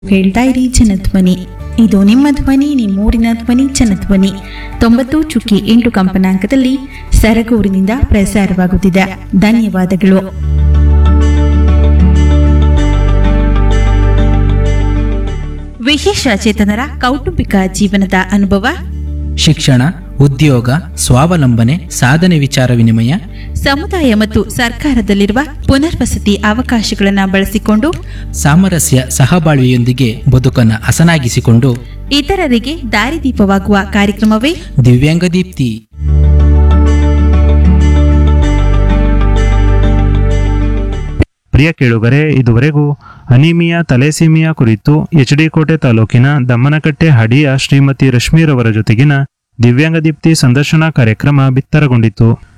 ಕೇಳ್ತಾ ಇರಿ ಜನಧ್ವನಿ ಇದು ನಿಮ್ಮ ಧ್ವನಿ ನಿಮ್ಮೂರಿನ ಧ್ವನಿ ಜನಧ್ವನಿ ತೊಂಬತ್ತು ಚುಕ್ಕಿ ಎಂಟು ಕಂಪನಾಂಕದಲ್ಲಿ ಸರಗೂರಿನಿಂದ ಪ್ರಸಾರವಾಗುತ್ತಿದೆ ಧನ್ಯವಾದಗಳು ವಿಶೇಷ ಚೇತನರ ಕೌಟುಂಬಿಕ ಜೀವನದ ಅನುಭವ ಶಿಕ್ಷಣ ಉದ್ಯೋಗ ಸ್ವಾವಲಂಬನೆ ಸಾಧನೆ ವಿಚಾರ ವಿನಿಮಯ ಸಮುದಾಯ ಮತ್ತು ಸರ್ಕಾರದಲ್ಲಿರುವ ಪುನರ್ವಸತಿ ಅವಕಾಶಗಳನ್ನು ಬಳಸಿಕೊಂಡು ಸಾಮರಸ್ಯ ಸಹಬಾಳ್ವೆಯೊಂದಿಗೆ ಬದುಕನ್ನು ಹಸನಾಗಿಸಿಕೊಂಡು ಇತರರಿಗೆ ದಾರಿದೀಪವಾಗುವ ಕಾರ್ಯಕ್ರಮವೇ ದಿವ್ಯಾಂಗ ದೀಪ್ತಿ ಪ್ರಿಯ ಕೇಳುಗರೆ ಇದುವರೆಗೂ ಅನಿಮಿಯಾ ತಲೆಸೀಮಿಯಾ ಕುರಿತು ಎಚ್ ಡಿ ಕೋಟೆ ತಾಲೂಕಿನ ದಮ್ಮನಕಟ್ಟೆ ಹಡಿಯ ಶ್ರೀಮತಿ ರಶ್ಮಿರವರ ಜೊತೆಗಿನ ದಿವ್ಯಾಂಗ ದೀಪ್ತಿ ಸಂದರ್ಶನ ಕಾರ್ಯಕ್ರಮ ಬಿತ್ತರಗೊಂಡಿತು